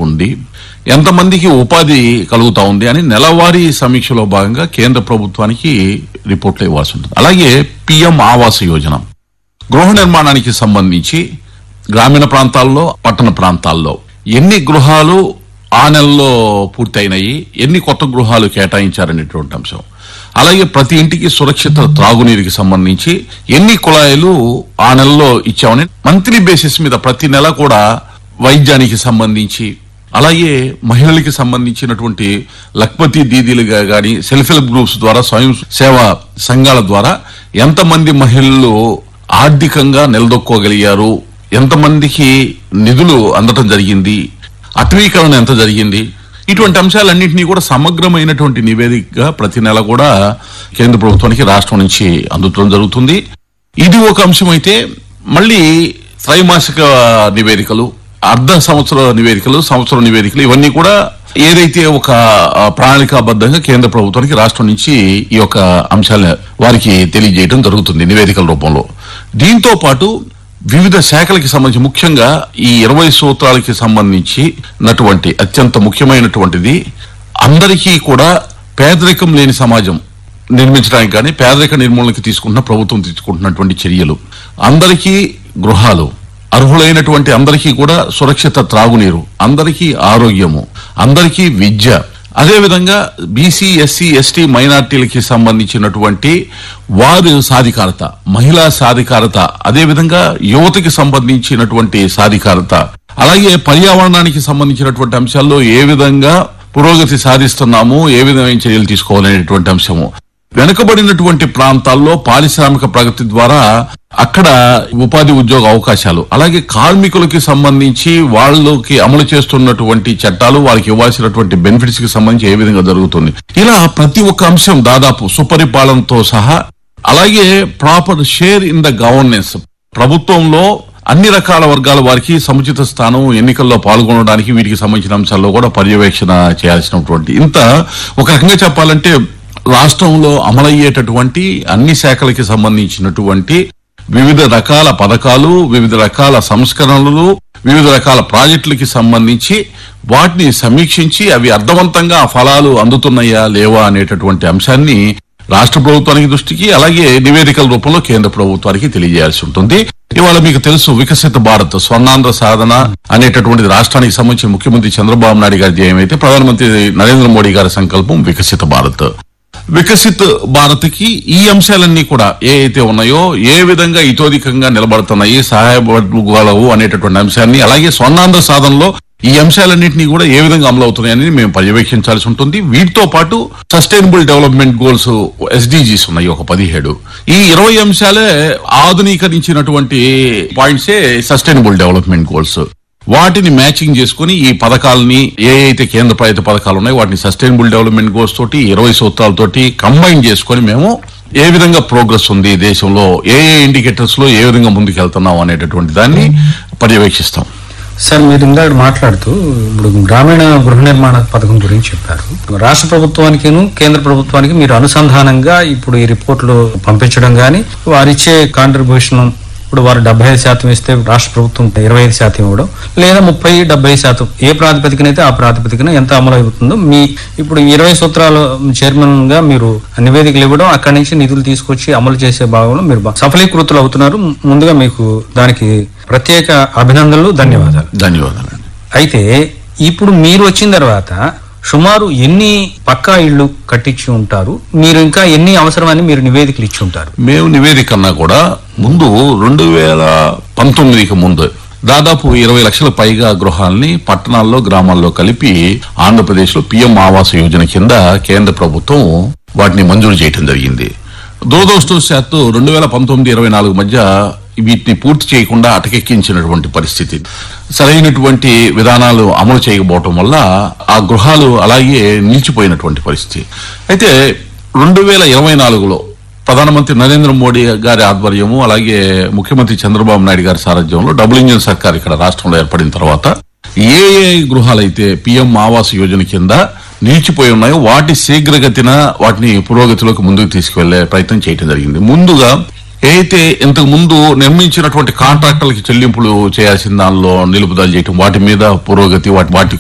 ఉంది ఎంతమందికి ఉపాధి కలుగుతా ఉంది అని నెలవారీ సమీక్షలో భాగంగా కేంద్ర ప్రభుత్వానికి రిపోర్ట్లు ఇవ్వాల్సి ఉంటుంది అలాగే పిఎం ఆవాస్ యోజన గృహ నిర్మాణానికి సంబంధించి గ్రామీణ ప్రాంతాల్లో పట్టణ ప్రాంతాల్లో ఎన్ని గృహాలు ఆ నెలలో పూర్తయినాయి ఎన్ని కొత్త గృహాలు కేటాయించారనేటువంటి అంశం అలాగే ప్రతి ఇంటికి సురక్షిత త్రాగునీరుకి సంబంధించి ఎన్ని కుళాయిలు ఆ నెలలో ఇచ్చామని మంత్లీ బేసిస్ మీద ప్రతి నెల కూడా వైద్యానికి సంబంధించి అలాగే మహిళలకి సంబంధించినటువంటి లక్పతి దీదీలుగా గాని సెల్ఫ్ హెల్ప్ గ్రూప్స్ ద్వారా స్వయం సేవా సంఘాల ద్వారా ఎంతమంది మహిళలు ఆర్థికంగా నిలదొక్కోగలిగారు ఎంతమందికి నిధులు అందటం జరిగింది అటవీకరణ ఎంత జరిగింది ఇటువంటి అంశాలన్నింటినీ కూడా సమగ్రమైనటువంటి నివేదికగా ప్రతి నెల కూడా కేంద్ర ప్రభుత్వానికి రాష్ట్రం నుంచి అందుతడం జరుగుతుంది ఇది ఒక అంశం అయితే మళ్ళీ త్రైమాసిక నివేదికలు అర్ధ సంవత్సర నివేదికలు సంవత్సర నివేదికలు ఇవన్నీ కూడా ఏదైతే ఒక ఆ, ప్రణాళికాబద్ధంగా కేంద్ర ప్రభుత్వానికి రాష్ట్రం నుంచి ఈ యొక్క అంశాలను వారికి తెలియజేయడం జరుగుతుంది నివేదికల రూపంలో దీంతో పాటు వివిధ శాఖలకి సంబంధించి ముఖ్యంగా ఈ ఇరవై సూత్రాలకి సంబంధించినటువంటి అత్యంత ముఖ్యమైనటువంటిది అందరికీ కూడా పేదరికం లేని సమాజం నిర్మించడానికి కానీ పేదరిక నిర్మూలనకి తీసుకుంటున్న ప్రభుత్వం తీసుకుంటున్నటువంటి చర్యలు అందరికీ గృహాలు అర్హులైనటువంటి అందరికీ కూడా సురక్షిత త్రాగునీరు అందరికీ ఆరోగ్యము అందరికీ విద్య అదేవిధంగా బీసీ ఎస్సీ ఎస్టీ మైనార్టీలకి సంబంధించినటువంటి వారి సాధికారత మహిళా సాధికారత అదేవిధంగా యువతకి సంబంధించినటువంటి సాధికారత అలాగే పర్యావరణానికి సంబంధించినటువంటి అంశాల్లో ఏ విధంగా పురోగతి సాధిస్తున్నాము ఏ విధమైన చర్యలు తీసుకోవాలనేటువంటి అంశము వెనుకబడినటువంటి ప్రాంతాల్లో పారిశ్రామిక ప్రగతి ద్వారా అక్కడ ఉపాధి ఉద్యోగ అవకాశాలు అలాగే కార్మికులకి సంబంధించి వాళ్ళకి అమలు చేస్తున్నటువంటి చట్టాలు వారికి ఇవ్వాల్సినటువంటి బెనిఫిట్స్ కి సంబంధించి ఏ విధంగా జరుగుతుంది ఇలా ప్రతి ఒక్క అంశం దాదాపు సుపరిపాలనతో సహా అలాగే proper share in the governance ప్రభుత్వంలో అన్ని రకాల వర్గాల వారికి సముచిత స్థానం ఎన్నికల్లో పాల్గొనడానికి వీటికి సంబంధించిన అంశాల్లో కూడా పర్యవేక్షణ చేయాల్సినటువంటి ఇంత ఒక రకంగా చెప్పాలంటే రాష్ట్రంలో అమలయ్యేటటువంటి అన్ని శాఖలకి సంబంధించినటువంటి వివిధ రకాల పథకాలు వివిధ రకాల సంస్కరణలు వివిధ రకాల ప్రాజెక్టులకి సంబంధించి వాటిని సమీక్షించి అవి అర్థవంతంగా ఆ ఫలాలు అందుతున్నాయా లేవా అనేటటువంటి అంశాన్ని రాష్ట్ర ప్రభుత్వానికి దృష్టికి అలాగే నివేదికల రూపంలో కేంద్ర ప్రభుత్వానికి తెలియజేయాల్సి ఉంటుంది ఇవాళ మీకు తెలుసు వికసిత భారత్ స్వర్ణాంధ్ర సాధన అనేటటువంటిది రాష్ట్రానికి సంబంధించిన ముఖ్యమంత్రి చంద్రబాబు నాయుడు గారి ధ్యేయం అయితే ప్రధానమంత్రి నరేంద్ర మోడీ గారి సంకల్పం వికసిత భారత్ వికసిత్ భారత్ కి ఈ అంశాలన్నీ కూడా ఏ అయితే ఉన్నాయో ఏ విధంగా ఇతోధికంగా నిలబడుతున్నాయి సహాయపడగలవు అనేటటువంటి అంశాన్ని అలాగే స్వర్ణాంధ్ర సాధనలో ఈ అంశాలన్నింటినీ కూడా ఏ విధంగా అమలు అవుతున్నాయని మేము పర్యవేక్షించాల్సి ఉంటుంది వీటితో పాటు సస్టైనబుల్ డెవలప్మెంట్ గోల్స్ ఎస్డిజీస్ ఉన్నాయి ఒక పదిహేడు ఈ ఇరవై అంశాలే ఆధునీకరించినటువంటి పాయింట్సే సస్టైనబుల్ డెవలప్మెంట్ గోల్స్ వాటిని మ్యాచింగ్ చేసుకుని ఈ పథకాలని ఏ అయితే కేంద్ర ప్రభుత్వ పథకాలు ఉన్నాయో వాటిని సస్టైనబుల్ డెవలప్మెంట్ గోల్స్ తోటి ఇరవై సూత్రాలతోటి కంబైన్ చేసుకొని మేము ఏ విధంగా ప్రోగ్రెస్ ఉంది దేశంలో ఏ ఏ ఇండికేటర్స్ లో ఏ విధంగా ముందుకు వెళ్తున్నాం అనేటటువంటి దాన్ని పర్యవేక్షిస్తాం సార్ మీరు ఇందాక మాట్లాడుతూ ఇప్పుడు గ్రామీణ గృహ నిర్మాణ పథకం గురించి చెప్పారు రాష్ట్ర ప్రభుత్వానికిను కేంద్ర ప్రభుత్వానికి మీరు అనుసంధానంగా ఇప్పుడు ఈ రిపోర్ట్లు పంపించడం కానీ వారిచ్చే కాంట్రిబ్యూషన్ ఇప్పుడు వారు డెబ్బై ఐదు శాతం ఇస్తే రాష్ట్ర ప్రభుత్వం ఇరవై ఐదు శాతం ఇవ్వడం లేదా ముప్పై డెబ్బై శాతం ఏ ప్రాతిపదికన అయితే ఆ ప్రాతిపదికన ఎంత అమలు అవుతుందో మీ ఇప్పుడు ఇరవై సూత్రాల చైర్మన్ గా మీరు నివేదికలు ఇవ్వడం అక్కడి నుంచి నిధులు తీసుకొచ్చి అమలు చేసే భాగంలో మీరు బా- సఫలీకృతులు అవుతున్నారు ముందుగా మీకు దానికి ప్రత్యేక అభినందనలు ధన్యవాదాలు ధన్యవాదాలు అయితే ఇప్పుడు మీరు వచ్చిన తర్వాత సుమారు ఎన్ని పక్కా ఇళ్ళు కట్టించి ఉంటారు మీరు ఇంకా ఎన్ని అవసరమని మీరు నివేదికలు ఇచ్చి ఉంటారు మేము నివేదిక కన్నా కూడా ముందు రెండు వేల పంతొమ్మిదికి ముందు దాదాపు ఇరవై లక్షల పైగా గృహాల్ని పట్టణాల్లో గ్రామాల్లో కలిపి ఆంధ్రప్రదేశ్ లో పిఎం ఆవాస యోజన కింద కేంద్ర ప్రభుత్వం వాటిని మంజూరు చేయడం జరిగింది దురదృష్టవశాత్తు రెండు వేల పంతొమ్మిది ఇరవై నాలుగు మధ్య వీటిని పూర్తి చేయకుండా అటకెక్కించినటువంటి పరిస్థితి సరైనటువంటి విధానాలు అమలు చేయకపోవటం వల్ల ఆ గృహాలు అలాగే నిలిచిపోయినటువంటి పరిస్థితి అయితే రెండు వేల ఇరవై నాలుగులో ప్రధానమంత్రి నరేంద్ర మోడీ గారి ఆధ్వర్యము అలాగే ముఖ్యమంత్రి చంద్రబాబు నాయుడు గారి సారథ్యంలో డబుల్ ఇంజిన్ సర్కార్ ఇక్కడ రాష్ట్రంలో ఏర్పడిన తర్వాత ఏ ఏ గృహాలైతే పిఎం ఆవాస్ యోజన కింద నిలిచిపోయి ఉన్నాయో వాటి శీఘ్రగతిన వాటిని పురోగతిలోకి ముందుకు తీసుకువెళ్లే ప్రయత్నం చేయడం జరిగింది ముందుగా అయితే ఇంతకు ముందు నిర్మించినటువంటి కాంట్రాక్టర్లకి చెల్లింపులు చేయాల్సిన దానిలో నిలుపుదల చేయటం వాటి మీద పురోగతి వాటి వాటి